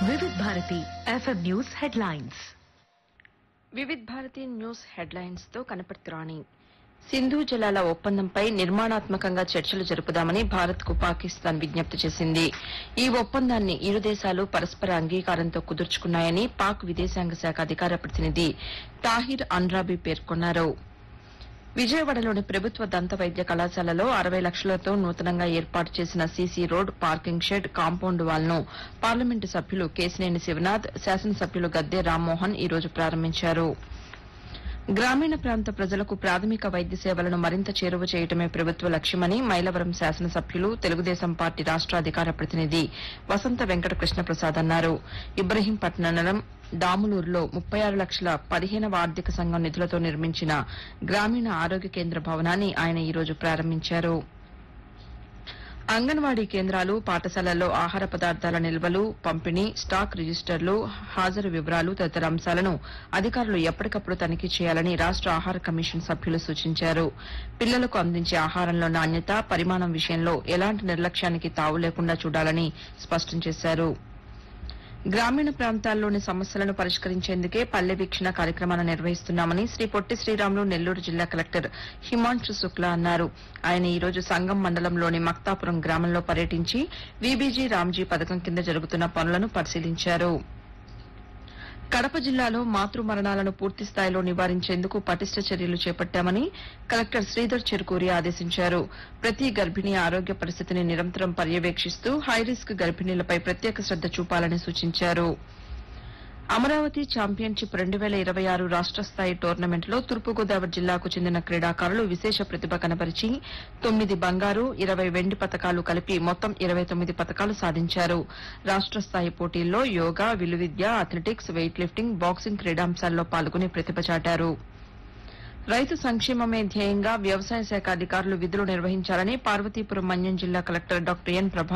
Vividh Bharati FM news headlines Vividh Bharati news headlines తో కనపడుతురాని సింధు జలాల ఒప్పందంపై నిర్మాణాత్మకంగా చర్చలు జరుపుదామని భారత్ కు పాకిస్తాన్ విజ్ఞప్తి చేసింది ఈ ఒప్పందాన్ని ఇరు దేశాలు పరస్పర అంగీకారంతో కుదుర్చుకున్నాయని పాక్ విదేశాంగ శాఖ అధికార ప్రతినిధి తాహిర్ అన్రాబీ పేర్కొన్నారు విజయవాడలోని ప్రభుత్వ దంత వైద్య కళాశాలలో అరవై లక్షలతో నూతనంగా ఏర్పాటు చేసిన CC road parking shed compound wall ను పార్లమెంటు సభ్యులు కేసినేని శివనాథ్ శాసనసభ్యులు గద్దె రామ్మోహన్ ఈ రోజు ప్రారంభించారు గ్రామీణ ప్రాంత ప్రజలకు ప్రాథమిక వైద్య సేవలను మరింత చేరువ చేయటమే ప్రభుత్వ లక్ష్యమని మైలవరం శాసనసభ్యులు తెలుగుదేశం పార్టీ రాష్ట అధికార ప్రతినిధి వసంత వెంకట కృష్ణప్రసాద్ అన్నారు ఇబ్రహీంపట్నం డాములూరులో ముప్పై ఆరు లక్షల పదిహేనవ ఆర్థిక సంఘం నిధులతో నిర్మించిన గ్రామీణ ఆరోగ్య కేంద్ర భవనాన్ని ఆయన ఈ రోజు ప్రారంభించారు అంగన్వాడీ కేంద్రాలు పాఠశాలల్లో ఆహార పదార్థాల నిల్వలు పంపిణీ స్టాక్ రిజిస్టర్లు హాజరు వివరాలు తదితర అంశాలను అధికారులు ఎప్పటికప్పుడు తనిఖీ చేయాలని రాష్ట ఆహార కమిషన్ సభ్యులు సూచించారు పిల్లలకు అందించే ఆహారంలో నాణ్యత పరిమాణం విషయంలో ఎలాంటి నిర్లక్ష్యానికి తావు లేకుండా చూడాలని స్పష్టం చేశారు గ్రామీణ ప్రాంతాల్లోని సమస్యలను పరిష్కరించేందుకే పల్లె వీక్షణ కార్యక్రమాన్ని నిర్వహిస్తున్నామని శ్రీ పొట్టి శ్రీరాములు నెల్లూరు జిల్లా కలెక్టర్ హిమాంశు శుక్లా అన్నారు ఆయన ఈ రోజు సంగం మండలంలోని మక్తాపురం గ్రామంలో పర్యటించి వీబీజీ రామ్జీ పథకం కింద జరుగుతున్న పనులను పరిశీలించారు కడప జిల్లాలో మాతృ మరణాలను పూర్తి స్థాయిలో నివారించేందుకు పటిష్ట చర్యలు చేపట్టామని కలెక్టర్ శ్రీధర్ చెరుకూరి ఆదేశించారు ప్రతి గర్భిణీ ఆరోగ్య పరిస్థితిని నిరంతరం పర్యవేక్షిస్తూ హైరిస్క్ గర్భిణీలపై ప్రత్యేక శ్రద్ద చూపాలని సూచించారు అమరావతి ఛాంపియన్షిప్ రెండు వేల ఇరవై ఆరు రాష్ట స్థాయి టోర్నమెంట్లో తూర్పుగోదావరి జిల్లాకు చెందిన క్రీడాకారులు విశేష ప్రతిభ కనబరిచి తొమ్మిది బంగారు ఇరవై వెండి పతకాలు కలిపి మొత్తం ఇరవై తొమ్మిది పతకాలు సాధించారు రాష్ట స్థాయి పోటీల్లో యోగా విలువిద్య అథ్లెటిక్స్ వెయిట్ లిఫ్టింగ్ బాక్సింగ్ క్రీడాంశాల్లో పాల్గొని ప్రతిభ చాటారు రైతు సంక్షేమమే ధ్యేయంగా వ్యవసాయ శాఖ అధికారులు విధులు నిర్వహించాలని పార్వతీపురం మన్యం జిల్లా కలెక్టర్ డాక్టర్ ఎన్ ప్రభా